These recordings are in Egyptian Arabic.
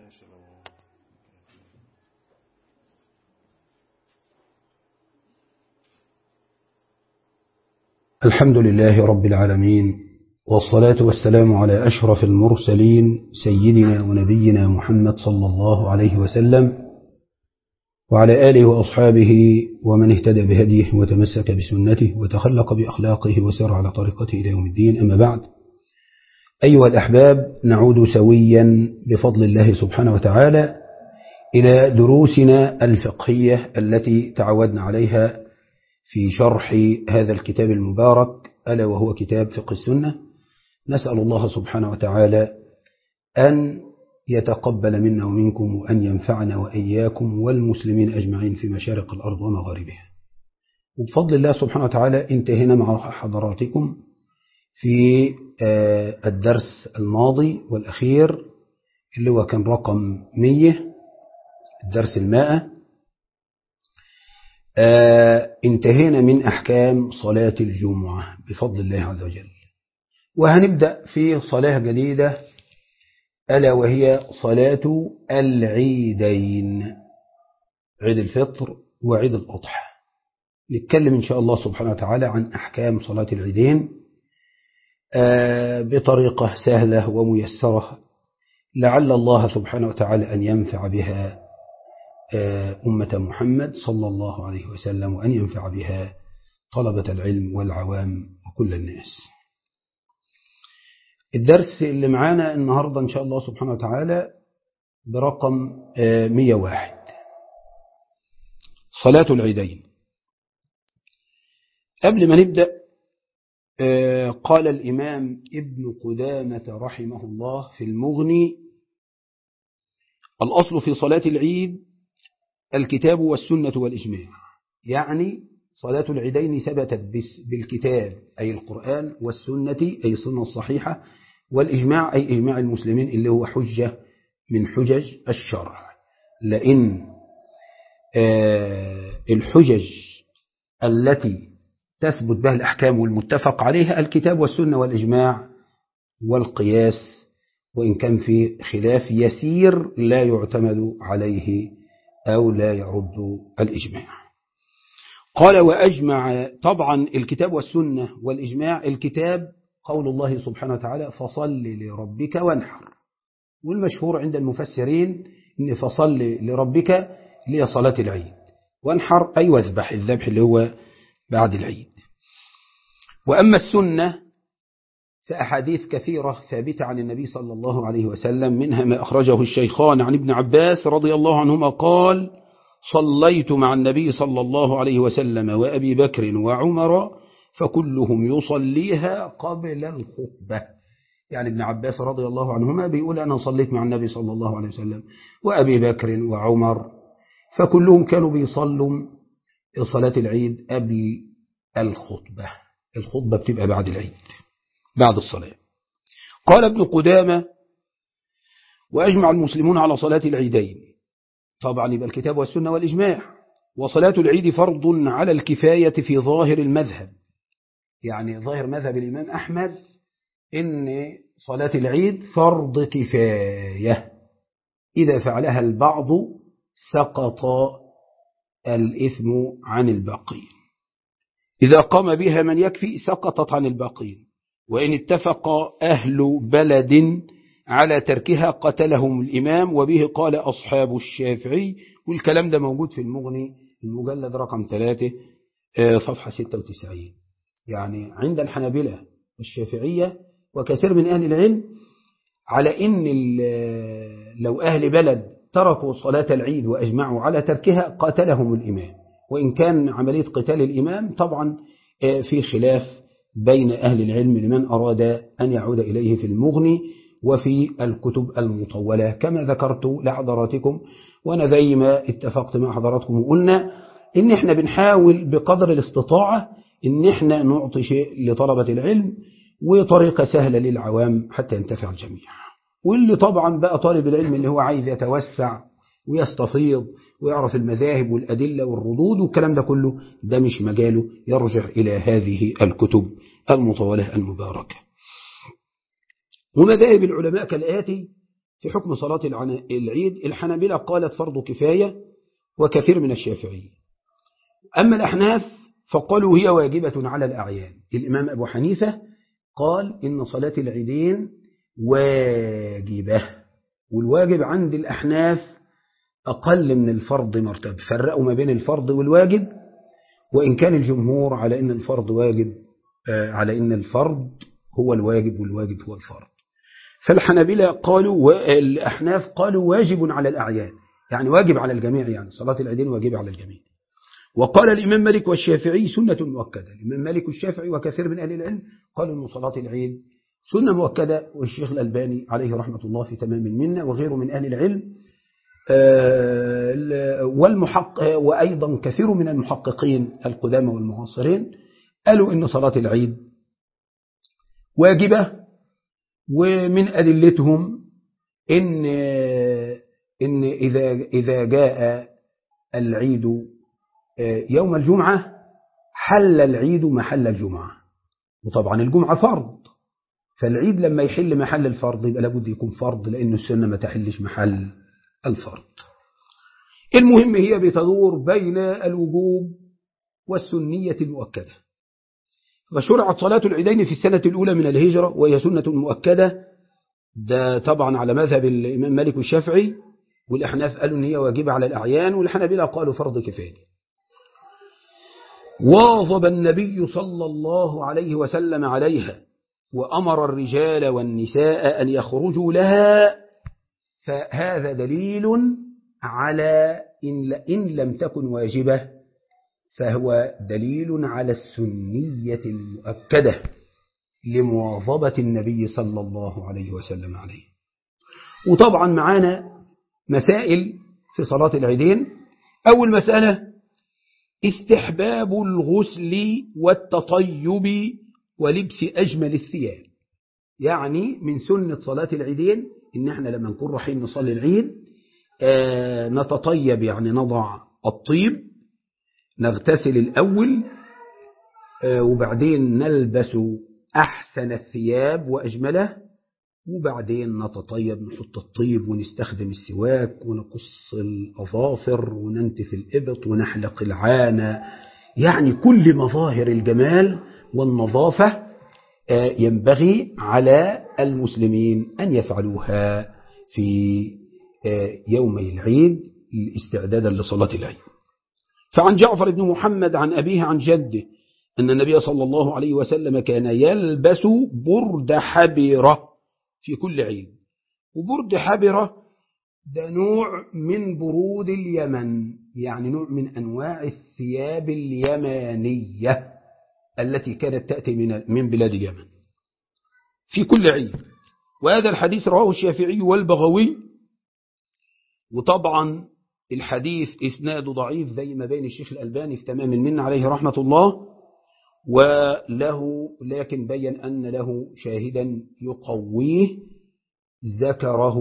الحمد لله رب العالمين والصلاة والسلام على أشرف المرسلين سيدنا ونبينا محمد صلى الله عليه وسلم وعلى آله وأصحابه ومن اهتدى بهديه وتمسك بسنته وتخلق بأخلاقه وسار على طريقته إلى يوم الدين أما بعد أيها الأحباب نعود سويا بفضل الله سبحانه وتعالى إلى دروسنا الفقهية التي تعودنا عليها في شرح هذا الكتاب المبارك ألا وهو كتاب فقه السنة نسأل الله سبحانه وتعالى أن يتقبل منا ومنكم وأن ينفعنا وإياكم والمسلمين أجمعين في مشارق الأرض ومغاربها وبفضل الله سبحانه وتعالى انتهينا مع حضراتكم في الدرس الماضي والأخير اللي هو كان رقم 100 الدرس المائة انتهينا من أحكام صلاة الجمعة بفضل الله عز وجل وهنبدأ في صلاة جديدة ألا وهي صلاة العيدين عيد الفطر وعيد الأضحى نتكلم إن شاء الله سبحانه وتعالى عن أحكام صلاة العيدين بطريقة سهلة وميسرة لعل الله سبحانه وتعالى أن ينفع بها أمة محمد صلى الله عليه وسلم وأن ينفع بها طلبة العلم والعوام وكل الناس الدرس اللي معانا النهاردة إن شاء الله سبحانه وتعالى برقم 101 صلاة العيدين قبل ما نبدأ قال الإمام ابن قدامة رحمه الله في المغني الأصل في صلاة العيد الكتاب والسنة والإجماع يعني صلاة العيدين ثبتت بالكتاب أي القرآن والسنة أي السنة الصحيحة والإجماع أي إجماع المسلمين اللي هو حجة من حجج الشرع لأن الحجج التي تثبت بها الأحكام والمتفق عليها الكتاب والسنة والإجماع والقياس وإن كان في خلاف يسير لا يعتمد عليه أو لا يرد الإجماع قال وأجمع طبعا الكتاب والسنة والإجماع الكتاب قول الله سبحانه وتعالى فصل لربك وانحر والمشهور عند المفسرين إن فصل لربك اللي هي صلاة العيد وانحر أي واذبح الذبح اللي هو بعد العيد وأما السنة فأحاديث كثيرة ثابتة عن النبي صلى الله عليه وسلم منها ما أخرجه الشيخان عن ابن عباس رضي الله عنهما قال صليت مع النبي صلى الله عليه وسلم وأبي بكر وعمر فكلهم يصليها قبل الخطبة يعني ابن عباس رضي الله عنهما بيقول أنا صليت مع النبي صلى الله عليه وسلم وأبي بكر وعمر فكلهم كانوا بيصلوا صلاة العيد قبل الخطبة الخطبة بتبقى بعد العيد بعد الصلاة قال ابن قدامة وأجمع المسلمون على صلاة العيدين طبعا يبقى الكتاب والسنة والإجماع وصلاة العيد فرض على الكفاية في ظاهر المذهب يعني ظاهر مذهب الإمام أحمد إن صلاة العيد فرض كفاية إذا فعلها البعض سقط الإثم عن الباقين إذا قام بها من يكفي سقطت عن الباقين وإن اتفق أهل بلد على تركها قتلهم الإمام وبه قال أصحاب الشافعي والكلام ده موجود في المغني المجلد رقم 3 صفحة 96 يعني عند الحنابلة والشافعية وكثير من أهل العلم على إن لو أهل بلد تركوا صلاة العيد وأجمعوا على تركها قاتلهم الإمام وإن كان عملية قتال الإمام طبعا في خلاف بين أهل العلم لمن أراد أن يعود إليه في المغني وفي الكتب المطولة كما ذكرت لحضراتكم وأنا زي ما اتفقت مع حضراتكم وقلنا إن إحنا بنحاول بقدر الاستطاعة إن إحنا نعطي شيء لطلبة العلم وطريقة سهلة للعوام حتى ينتفع الجميع واللي طبعا بقى طالب العلم اللي هو عايز يتوسع ويستفيض ويعرف المذاهب والأدلة والردود والكلام ده كله ده مش مجاله يرجع إلى هذه الكتب المطولة المباركة ومذاهب العلماء كالآتي في حكم صلاة العيد الحنابلة قالت فرض كفاية وكثير من الشافعية أما الأحناف فقالوا هي واجبة على الأعيان الإمام أبو حنيفة قال إن صلاة العيدين واجبة والواجب عند الأحناف أقل من الفرض مرتبة فرقوا ما بين الفرض والواجب وإن كان الجمهور على أن الفرض واجب على أن الفرض هو الواجب والواجب هو الفرض فالحنابلة قالوا والأحناف قالوا واجب على الأعيان يعني واجب على الجميع يعني صلاة العيدين واجب على الجميع وقال الإمام مالك والشافعي سنة مؤكدة الإمام مالك والشافعي وكثير من أهل العلم قالوا أن صلاة العيد سنة مؤكدة والشيخ الألباني عليه رحمة الله في تمام منا وغيره من أهل العلم والمحقق وأيضا كثير من المحققين القدامى والمعاصرين قالوا إن صلاة العيد واجبة ومن أدلتهم إن إن إذا إذا جاء العيد يوم الجمعة حل العيد محل الجمعة وطبعا الجمعة فرض فالعيد لما يحل محل الفرض يبقى لابد يكون فرض لأن السنة ما تحلش محل الفرض المهم هي بتدور بين الوجوب والسنية المؤكدة وشرعت صلاة العيدين في السنة الأولى من الهجرة وهي سنة مؤكدة ده طبعا على مذهب الإمام مالك والشافعي والأحناف قالوا أن هي واجبة على الأعيان والحنابلة قالوا فرض كفاية واظب النبي صلى الله عليه وسلم عليها وأمر الرجال والنساء أن يخرجوا لها فهذا دليل على إن, إن لم تكن واجبة فهو دليل على السنية المؤكدة لمواظبة النبي صلى الله عليه وسلم عليه وطبعا معانا مسائل في صلاة العيدين أول مسألة استحباب الغسل والتطيب ولبس أجمل الثياب يعني من سنة صلاة العيدين إن احنا لما نكون رايحين نصلي العيد آه نتطيب يعني نضع الطيب نغتسل الأول آه وبعدين نلبس أحسن الثياب وأجمله وبعدين نتطيب نحط الطيب ونستخدم السواك ونقص الأظافر وننتف الإبط ونحلق العانة يعني كل مظاهر الجمال والنظافة ينبغي على المسلمين أن يفعلوها في يومي العيد استعدادا لصلاة العيد فعن جعفر بن محمد عن أبيه عن جده أن النبي صلى الله عليه وسلم كان يلبس برد حبرة في كل عيد وبرد حبرة ده نوع من برود اليمن يعني نوع من أنواع الثياب اليمانية التي كانت تأتي من من بلاد اليمن في كل عيد وهذا الحديث رواه الشافعي والبغوي وطبعا الحديث إسناد ضعيف زي ما بين الشيخ الألباني في تمام من عليه رحمة الله وله لكن بين أن له شاهدا يقويه ذكره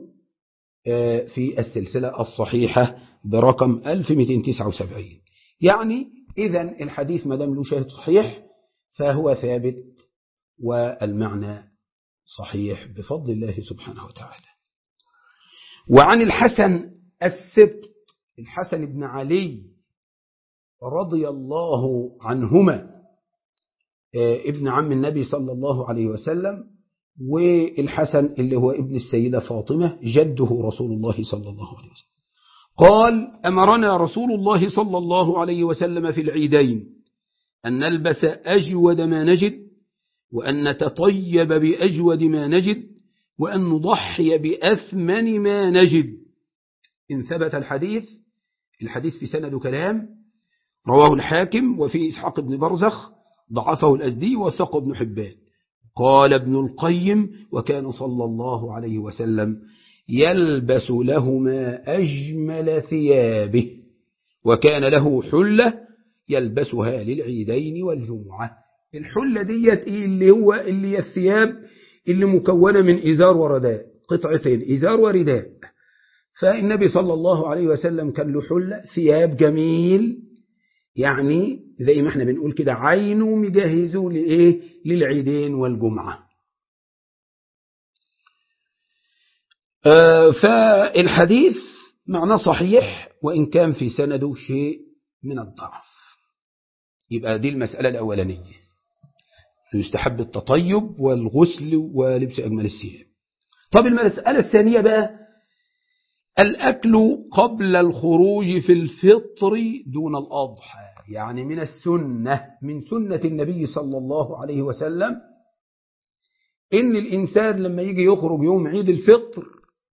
في السلسلة الصحيحة برقم 1279 يعني إذا الحديث ما دام له شاهد صحيح فهو ثابت والمعنى صحيح بفضل الله سبحانه وتعالى وعن الحسن السبط الحسن بن علي رضي الله عنهما ابن عم النبي صلى الله عليه وسلم والحسن اللي هو ابن السيدة فاطمة جده رسول الله صلى الله عليه وسلم قال أمرنا رسول الله صلى الله عليه وسلم في العيدين أن نلبس أجود ما نجد وأن نتطيب بأجود ما نجد وأن نضحي بأثمن ما نجد إن ثبت الحديث الحديث في سند كلام رواه الحاكم وفي إسحاق بن برزخ ضعفه الأزدي وثق ابن حبان قال ابن القيم وكان صلى الله عليه وسلم يلبس لهما أجمل ثيابه وكان له حلة يلبسها للعيدين والجمعة الحلة ديت إيه اللي هو اللي هي الثياب اللي مكونة من إزار ورداء قطعتين إزار ورداء فالنبي صلى الله عليه وسلم كان له حلة ثياب جميل يعني زي ما احنا بنقول كده عينه مجهزه لإيه للعيدين والجمعة فالحديث معناه صحيح وإن كان في سنده شيء من الضعف يبقى دي المسألة الأولانية يستحب التطيب والغسل ولبس أجمل الثياب طب المسألة الثانية بقى الأكل قبل الخروج في الفطر دون الأضحى يعني من السنة من سنة النبي صلى الله عليه وسلم إن الإنسان لما يجي يخرج يوم عيد الفطر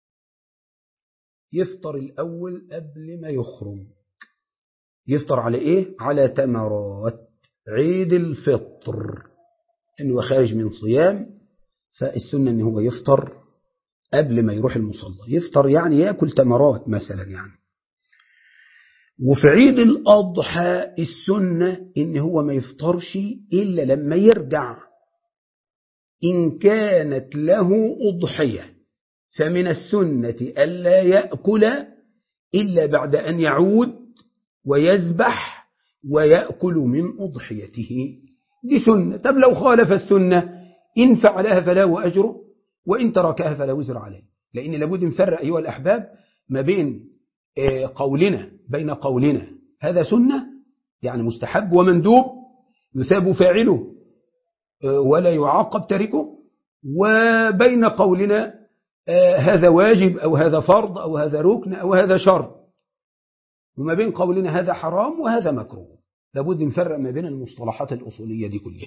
يفطر الأول قبل ما يخرج يفطر على إيه؟ على تمرات عيد الفطر إنه خارج من صيام فالسنة إن هو يفطر قبل ما يروح المصلى يفطر يعني يأكل تمرات مثلا يعني وفي عيد الأضحى السنة إن هو ما يفطرش إلا لما يرجع إن كانت له أضحية فمن السنة ألا يأكل إلا بعد أن يعود ويذبح ويأكل من أضحيته دي سنة طب لو خالف السنة إن فعلها فله أجر وإن تركها فلا وزر عليه لأن لابد نفرق أيها الأحباب ما بين قولنا بين قولنا هذا سنة يعني مستحب ومندوب يثاب فاعله ولا يعاقب تاركه وبين قولنا هذا واجب أو هذا فرض أو هذا ركن أو هذا شرط وما بين قولنا هذا حرام وهذا مكروه لابد نفرق ما بين المصطلحات الأصولية دي كلها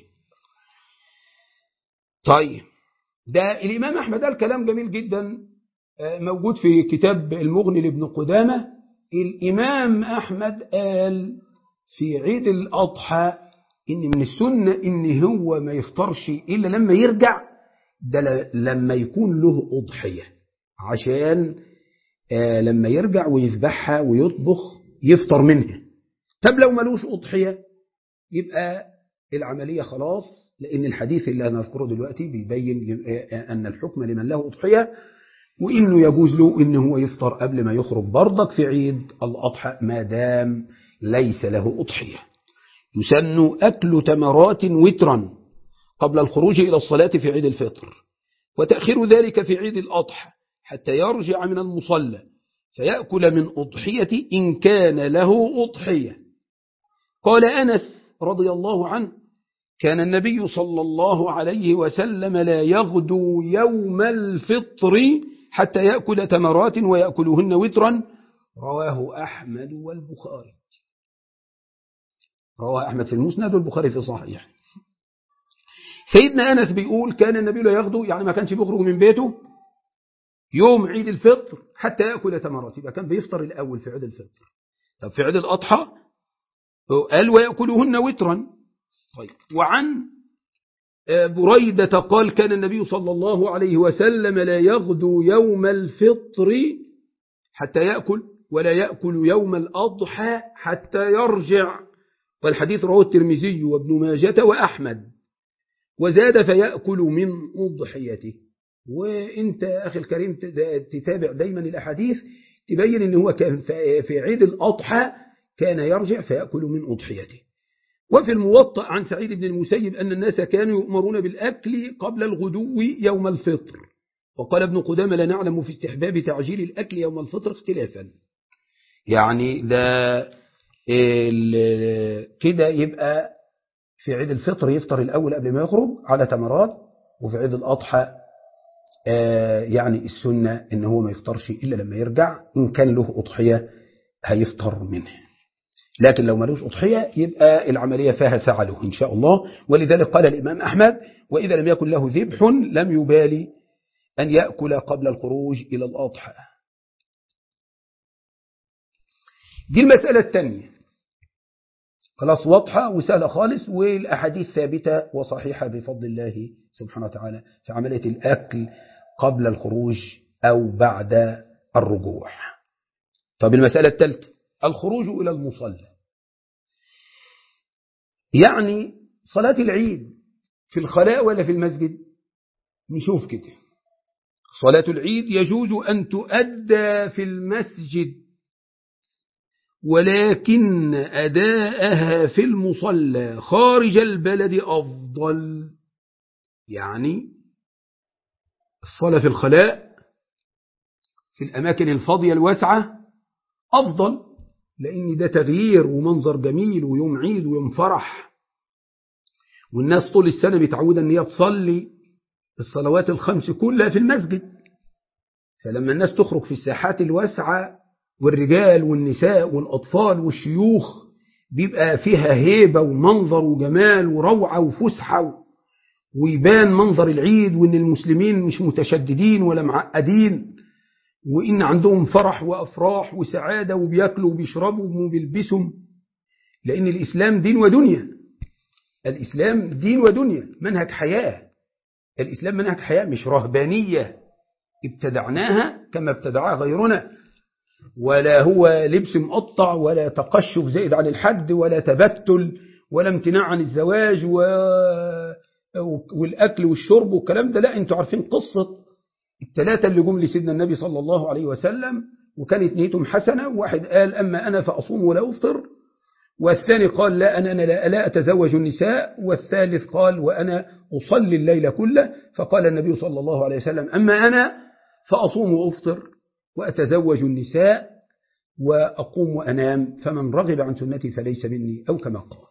طيب ده الإمام أحمد قال كلام جميل جدا موجود في كتاب المغني لابن قدامة الإمام أحمد قال في عيد الأضحى إن من السنة إن هو ما يفطرش إلا لما يرجع ده لما يكون له أضحية عشان لما يرجع ويذبحها ويطبخ يفطر منها طب لو ملوش أضحية يبقى العملية خلاص لأن الحديث اللي هنذكره دلوقتي بيبين أن الحكم لمن له أضحية وإنه يجوز له إنه هو يفطر قبل ما يخرج برضك في عيد الأضحى ما دام ليس له أضحية يسن أكل تمرات وترا قبل الخروج إلى الصلاة في عيد الفطر وتأخير ذلك في عيد الأضحى حتى يرجع من المصلى فيأكل من أضحية إن كان له أضحية قال أنس رضي الله عنه كان النبي صلى الله عليه وسلم لا يغدو يوم الفطر حتى يأكل تمرات ويأكلهن وترا رواه أحمد والبخاري رواه أحمد في المسند والبخاري في الصحيح سيدنا أنس بيقول كان النبي لا يغدو يعني ما كانش بيخرج من بيته يوم عيد الفطر حتى يأكل تمرات يبقى كان بيفطر الأول في عيد الفطر طب في عيد الأضحى قال ويأكلهن وترا طيب وعن بريدة قال كان النبي صلى الله عليه وسلم لا يغدو يوم الفطر حتى يأكل ولا يأكل يوم الأضحى حتى يرجع والحديث رواه الترمذي وابن ماجة وأحمد وزاد فيأكل من أضحيته وانت أخي الكريم تتابع دايما الأحاديث تبين ان هو كان في عيد الأضحى كان يرجع فيأكل من أضحيته وفي الموطأ عن سعيد بن المسيب أن الناس كانوا يؤمرون بالأكل قبل الغدو يوم الفطر وقال ابن قدامة لا نعلم في استحباب تعجيل الأكل يوم الفطر اختلافا يعني ده كده يبقى في عيد الفطر يفطر الأول قبل ما يخرج على تمرات وفي عيد الأضحى يعني السنة إن هو ما يفطرش إلا لما يرجع إن كان له أضحية هيفطر منها لكن لو ملوش أضحية يبقى العملية فيها سعى له إن شاء الله ولذلك قال الإمام أحمد وإذا لم يكن له ذبح لم يبالي أن يأكل قبل الخروج إلى الأضحى دي المسألة الثانية خلاص واضحة وسهلة خالص والأحاديث ثابتة وصحيحة بفضل الله سبحانه وتعالى في عملية الأكل قبل الخروج أو بعد الرجوع طب المسألة الثالثة الخروج إلى المصلى يعني صلاة العيد في الخلاء ولا في المسجد نشوف كده صلاة العيد يجوز أن تؤدى في المسجد ولكن أداءها في المصلى خارج البلد أفضل يعني الصلاة في الخلاء في الأماكن الفاضية الواسعة أفضل لأن ده تغيير ومنظر جميل ويوم عيد ويوم فرح والناس طول السنة متعودة أن هي تصلي الصلوات الخمس كلها في المسجد فلما الناس تخرج في الساحات الواسعة والرجال والنساء والأطفال والشيوخ بيبقى فيها هيبة ومنظر وجمال وروعة وفسحة ويبان منظر العيد وإن المسلمين مش متشددين ولا معقدين وإن عندهم فرح وأفراح وسعادة وبياكلوا وبيشربوا وبيلبسوا لأن الإسلام دين ودنيا الإسلام دين ودنيا منهج حياة الإسلام منهج حياة مش رهبانية ابتدعناها كما ابتدعها غيرنا ولا هو لبس مقطع ولا تقشف زائد عن الحد ولا تبتل ولا امتناع عن الزواج و... والأكل والشرب والكلام ده لا انتوا عارفين قصة الثلاثة اللي جم لسيدنا النبي صلى الله عليه وسلم وكانت نيتهم حسنة واحد قال أما أنا فأصوم ولا أفطر والثاني قال لا أنا, أنا لا, لا أتزوج النساء والثالث قال وأنا أصلي الليل كله فقال النبي صلى الله عليه وسلم أما أنا فأصوم وأفطر وأتزوج النساء وأقوم وأنام فمن رغب عن سنتي فليس مني أو كما قال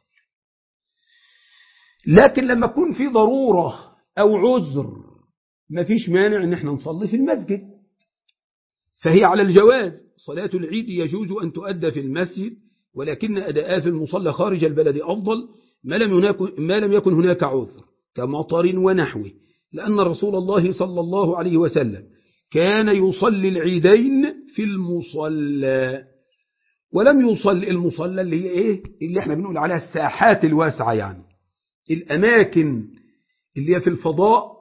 لكن لما يكون في ضرورة أو عذر ما فيش مانع أن احنا نصلي في المسجد فهي على الجواز صلاة العيد يجوز أن تؤدى في المسجد ولكن أداء في المصلى خارج البلد أفضل ما لم, هناك ما لم يكن هناك عذر كمطر ونحوه لأن رسول الله صلى الله عليه وسلم كان يصلي العيدين في المصلى ولم يصلي المصلى اللي هي إيه اللي احنا بنقول عليها الساحات الواسعة يعني الأماكن اللي هي في الفضاء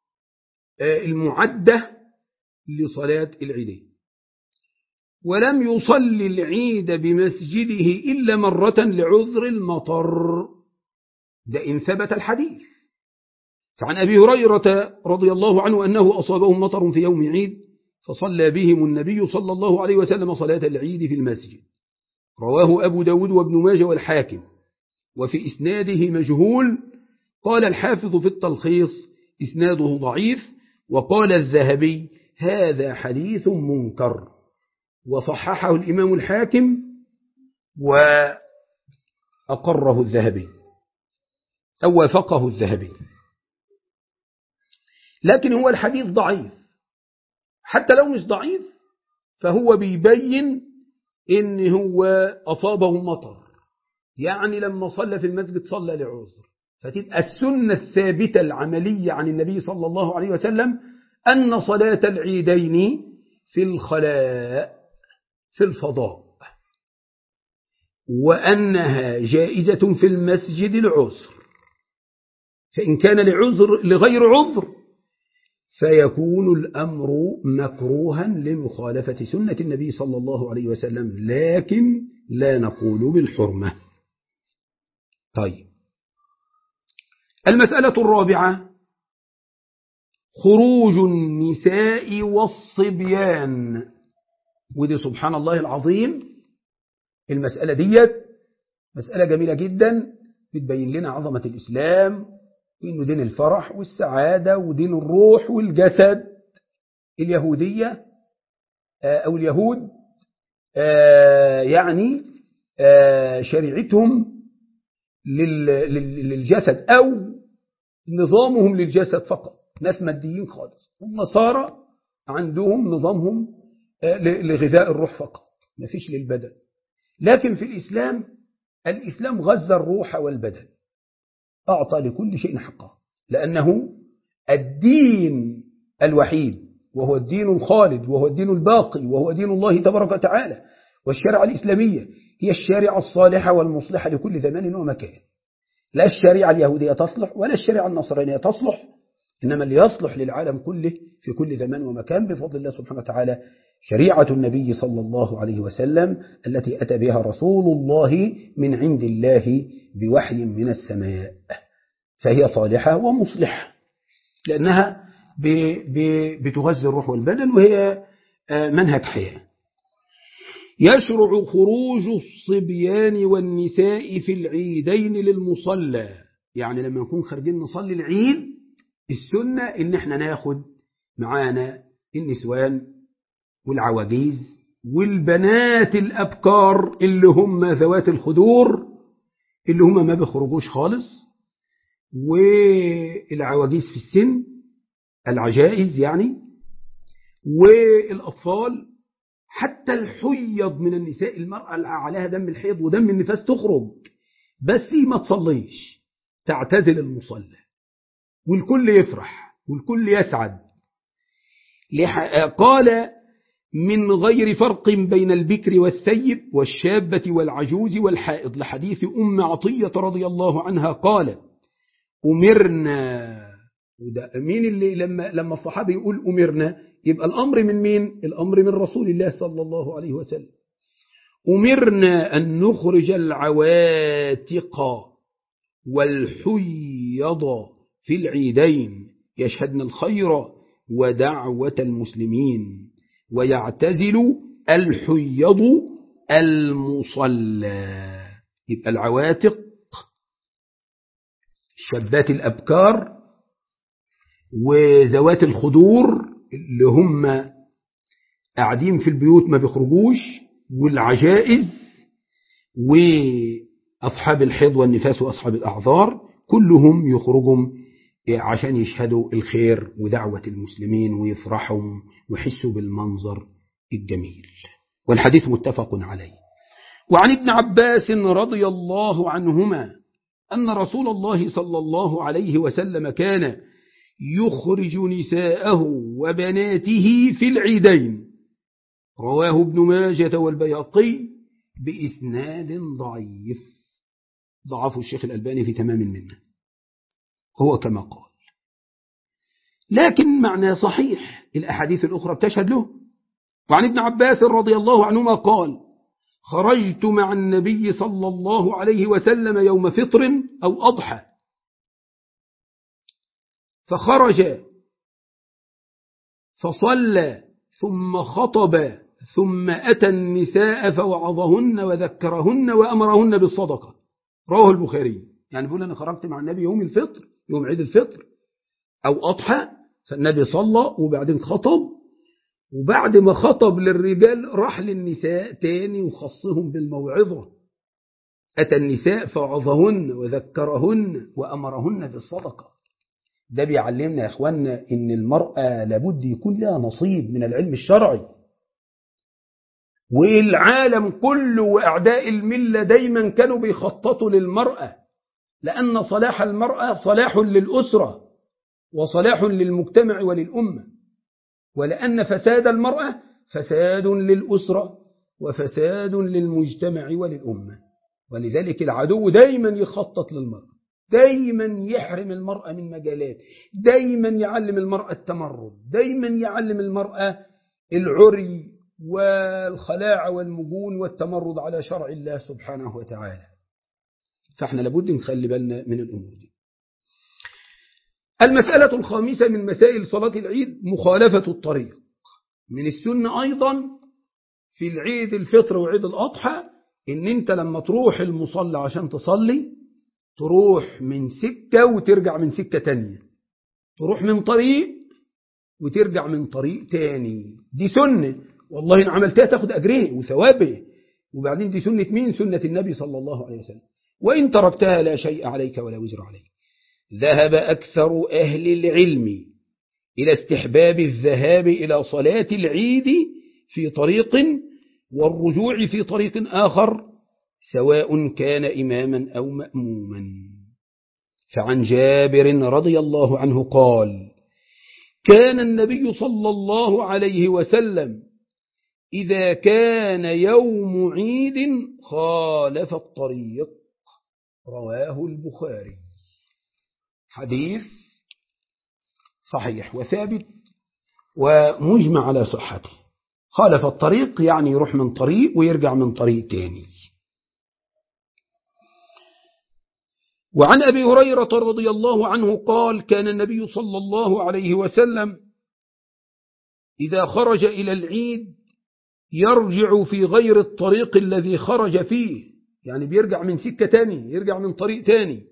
المعدة لصلاة العيدين ولم يصلي العيد بمسجده إلا مرة لعذر المطر ده إن ثبت الحديث فعن أبي هريرة رضي الله عنه أنه أصابهم مطر في يوم عيد فصلى بهم النبي صلى الله عليه وسلم صلاة العيد في المسجد رواه أبو داود وابن ماجه والحاكم وفي إسناده مجهول قال الحافظ في التلخيص إسناده ضعيف وقال الذهبي هذا حديث منكر وصححه الإمام الحاكم وأقره الذهبي أو وافقه الذهبي لكن هو الحديث ضعيف حتى لو مش ضعيف فهو بيبين إن هو أصابه مطر يعني لما صلى في المسجد صلى لعذر فتبقى السنة الثابتة العملية عن النبي صلى الله عليه وسلم أن صلاة العيدين في الخلاء في الفضاء وأنها جائزة في المسجد العذر فإن كان لعذر لغير عذر فيكون الأمر مكروها لمخالفة سنة النبي صلى الله عليه وسلم لكن لا نقول بالحرمة طيب المسألة الرابعة خروج النساء والصبيان ودي سبحان الله العظيم المسألة ديت مسألة جميلة جدا بتبين لنا عظمة الإسلام وإنه دين الفرح والسعادة ودين الروح والجسد اليهودية أو اليهود يعني شريعتهم للجسد أو نظامهم للجسد فقط ناس ماديين خالص والنصارى عندهم نظامهم لغذاء الروح فقط ما فيش للبدن لكن في الإسلام الإسلام غذى الروح والبدن أعطى لكل شيء حقه لأنه الدين الوحيد وهو الدين الخالد وهو الدين الباقي وهو دين الله تبارك وتعالى والشريعة الإسلامية هي الشريعة الصالحة والمصلحة لكل زمان ومكان لا الشريعة اليهودية تصلح ولا الشريعة النصرانية تصلح إنما اللي يصلح للعالم كله في كل زمان ومكان بفضل الله سبحانه وتعالى شريعة النبي صلى الله عليه وسلم التي أتى بها رسول الله من عند الله بوحي من السماء فهي صالحة ومصلحة لأنها بتغذي الروح والبدن وهي منهج حياة يشرع خروج الصبيان والنساء في العيدين للمصلى يعني لما نكون خارجين نصلي العيد السنة إن احنا ناخد معانا النسوان والعواجيز والبنات الأبكار اللي هم ذوات الخدور اللي هم ما بيخرجوش خالص والعواجيز في السن العجائز يعني والأطفال حتى الحيض من النساء المرأة اللي عليها دم الحيض ودم النفاس تخرج بس ما تصليش تعتزل المصلى والكل يفرح والكل يسعد قال من غير فرق بين البكر والثيب والشابة والعجوز والحائض لحديث أم عطية رضي الله عنها قالت أمرنا وده مين اللي لما لما الصحابي يقول أمرنا يبقى الأمر من مين الأمر من رسول الله صلى الله عليه وسلم أمرنا أن نخرج العواتق والحيض في العيدين يشهدن الخير ودعوة المسلمين ويعتزل الحيض المصلى يبقى العواتق شابات الأبكار وذوات الخدور اللي هم قاعدين في البيوت ما بيخرجوش والعجائز وأصحاب الحيض والنفاس وأصحاب الأعذار كلهم يخرجوا عشان يشهدوا الخير ودعوة المسلمين ويفرحوا ويحسوا بالمنظر الجميل والحديث متفق عليه وعن ابن عباس رضي الله عنهما أن رسول الله صلى الله عليه وسلم كان يخرج نساءه وبناته في العيدين رواه ابن ماجة والبياقي بإسناد ضعيف ضعفه الشيخ الألباني في تمام منه هو كما قال لكن معنى صحيح الأحاديث الأخرى بتشهد له وعن ابن عباس رضي الله عنهما قال خرجت مع النبي صلى الله عليه وسلم يوم فطر أو أضحى فخرج فصلى ثم خطب ثم أتى النساء فوعظهن وذكرهن وأمرهن بالصدقة رواه البخاري يعني بيقول أنا خرجت مع النبي يوم الفطر يوم عيد الفطر أو أضحى فالنبي صلى وبعدين خطب وبعد ما خطب للرجال راح للنساء تاني وخصهم بالموعظة أتى النساء فوعظهن وذكرهن وأمرهن بالصدقة ده بيعلمنا يا إخواننا إن المرأة لابد يكون لها نصيب من العلم الشرعي والعالم كله وأعداء الملة دايما كانوا بيخططوا للمرأة لأن صلاح المرأة صلاح للأسرة وصلاح للمجتمع وللأمة ولأن فساد المرأة فساد للأسرة وفساد للمجتمع وللأمة ولذلك العدو دايما يخطط للمرأة دايما يحرم المرأة من مجالات دايما يعلم المرأة التمرد دايما يعلم المرأة العري والخلاع والمجون والتمرد على شرع الله سبحانه وتعالى فاحنا لابد نخلي بالنا من الأمور دي المسألة الخامسة من مسائل صلاة العيد مخالفة الطريق من السنة أيضا في العيد الفطر وعيد الأضحى إن أنت لما تروح المصلى عشان تصلي تروح من سكة وترجع من سكة تانية تروح من طريق وترجع من طريق تاني دي سنة والله إن عملتها تاخد أجره وثوابه وبعدين دي سنة مين سنة النبي صلى الله عليه وسلم وإن تركتها لا شيء عليك ولا وزر عليك ذهب أكثر أهل العلم إلى استحباب الذهاب إلى صلاة العيد في طريق والرجوع في طريق آخر سواء كان إماما أو مأموما فعن جابر رضي الله عنه قال كان النبي صلى الله عليه وسلم إذا كان يوم عيد خالف الطريق رواه البخاري حديث صحيح وثابت ومجمع على صحته خالف الطريق يعني يروح من طريق ويرجع من طريق تاني وعن أبي هريرة رضي الله عنه قال كان النبي صلى الله عليه وسلم إذا خرج إلى العيد يرجع في غير الطريق الذي خرج فيه يعني بيرجع من سكة تاني يرجع من طريق تاني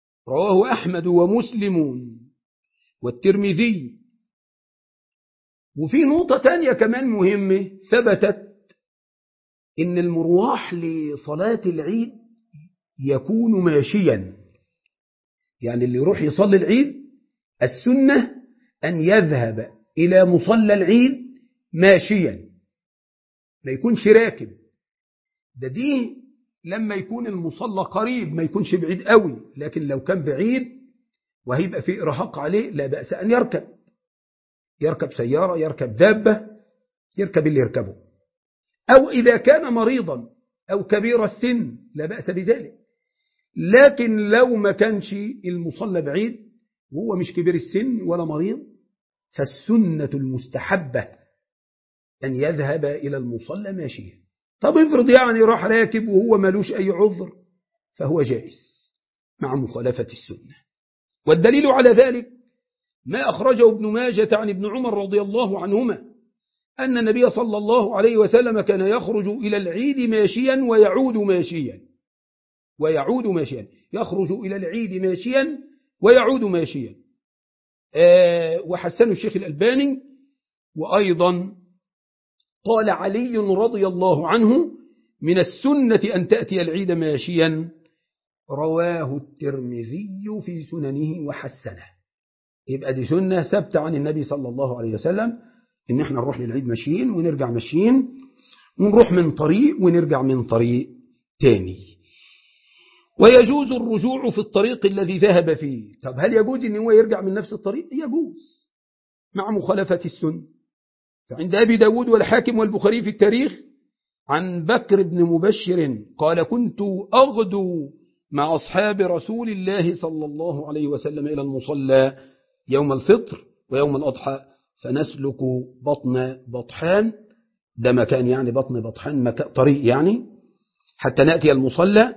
رواه أحمد ومسلم والترمذي وفي نقطة تانية كمان مهمة ثبتت إن المرواح لصلاة العيد يكون ماشيا يعني اللي يروح يصلي العيد السنة أن يذهب إلى مصلى العيد ماشيا ما يكونش راكب ده دي لما يكون المصلى قريب ما يكونش بعيد قوي لكن لو كان بعيد وهيبقى في إرهاق عليه لا بأس أن يركب يركب سيارة يركب دابة يركب اللي يركبه أو إذا كان مريضا أو كبير السن لا بأس بذلك لكن لو ما كانش المصلى بعيد وهو مش كبير السن ولا مريض فالسنة المستحبة أن يذهب إلى المصلى ماشيا طب افرض يعني راح راكب وهو ملوش أي عذر فهو جائز مع مخالفة السنة والدليل على ذلك ما أخرجه ابن ماجة عن ابن عمر رضي الله عنهما أن النبي صلى الله عليه وسلم كان يخرج إلى العيد ماشيا ويعود ماشيا ويعود ماشيا يخرج إلى العيد ماشيا ويعود ماشيا آه وحسن الشيخ الألباني وأيضا قال علي رضي الله عنه من السنة أن تأتي العيد ماشيا رواه الترمذي في سننه وحسنه يبقى دي سنة ثابتة عن النبي صلى الله عليه وسلم إن احنا نروح للعيد ماشيين ونرجع ماشيين ونروح من طريق ونرجع من طريق تاني ويجوز الرجوع في الطريق الذي ذهب فيه طب هل يجوز ان هو يرجع من نفس الطريق يجوز مع مخالفة السنة فعند أبي داود والحاكم والبخاري في التاريخ عن بكر بن مبشر قال كنت أغدو مع أصحاب رسول الله صلى الله عليه وسلم إلى المصلى يوم الفطر ويوم الأضحى فنسلك بطن بطحان ده مكان يعني بطن بطحان مكان طريق يعني حتى نأتي المصلى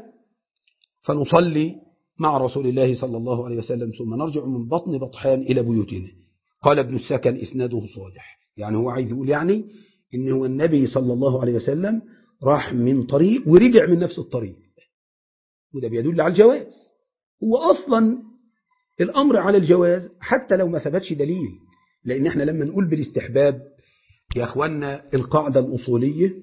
فنصلي مع رسول الله صلى الله عليه وسلم ثم نرجع من بطن بطحان إلى بيوتنا قال ابن السكن إسناده صالح يعني هو عايز يقول يعني إن هو النبي صلى الله عليه وسلم راح من طريق ورجع من نفس الطريق وده بيدل على الجواز هو أصلا الأمر على الجواز حتى لو ما ثبتش دليل لأن احنا لما نقول بالاستحباب يا أخوانا القاعدة الأصولية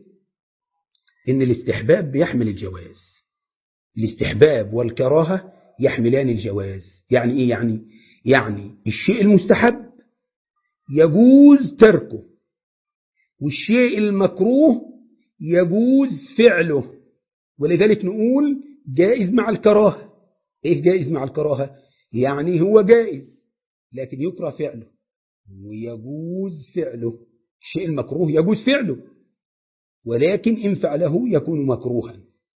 إن الاستحباب بيحمل الجواز الاستحباب والكراهة يحملان الجواز يعني إيه يعني يعني الشيء المستحب يجوز تركه والشيء المكروه يجوز فعله ولذلك نقول جائز مع الكراهة إيه جائز مع الكراهة يعني هو جائز لكن يكره فعله ويجوز فعله الشيء المكروه يجوز فعله ولكن إن فعله يكون مكروها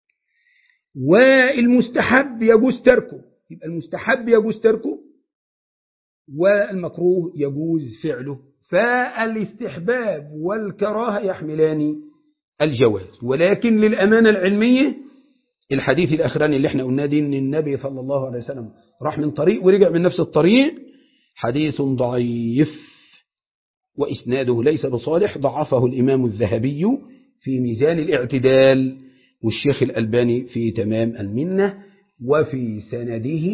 والمستحب يجوز تركه يبقى المستحب يجوز تركه والمكروه يجوز فعله فالاستحباب والكراهة يحملان الجواز ولكن للأمانة العلمية الحديث الأخراني اللي احنا قلنا دي ان النبي صلى الله عليه وسلم راح من طريق ورجع من نفس الطريق حديث ضعيف وإسناده ليس بصالح ضعفه الإمام الذهبي في ميزان الاعتدال والشيخ الألباني في تمام المنة وفي سنده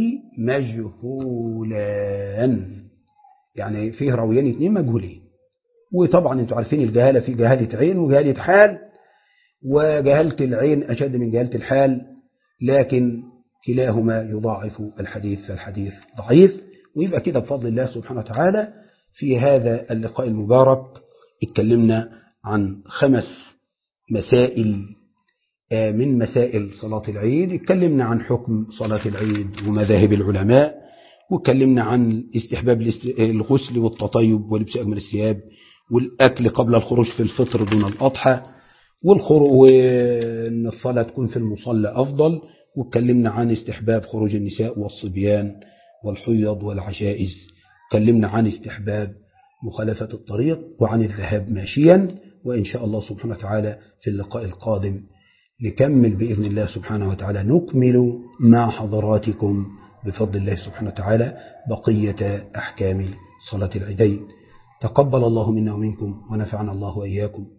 مجهولان يعني فيه راويين اثنين مجهولين وطبعا انتوا عارفين الجهالة في جهالة عين وجهالة حال وجهالة العين أشد من جهالة الحال لكن كلاهما يضاعف الحديث فالحديث ضعيف ويبقى كده بفضل الله سبحانه وتعالى في هذا اللقاء المبارك اتكلمنا عن خمس مسائل من مسائل صلاة العيد اتكلمنا عن حكم صلاة العيد ومذاهب العلماء واتكلمنا عن استحباب الغسل والتطيب ولبس أجمل الثياب والأكل قبل الخروج في الفطر دون الأضحى والخروج وأن الصلاة تكون في المصلى أفضل واتكلمنا عن استحباب خروج النساء والصبيان والحيض والعجائز اتكلمنا عن استحباب مخالفة الطريق وعن الذهاب ماشيا وإن شاء الله سبحانه وتعالى في اللقاء القادم نكمل بإذن الله سبحانه وتعالى نكمل مع حضراتكم بفضل الله سبحانه وتعالى بقية أحكام صلاة العيدين تقبل الله منا ومنكم ونفعنا الله وإياكم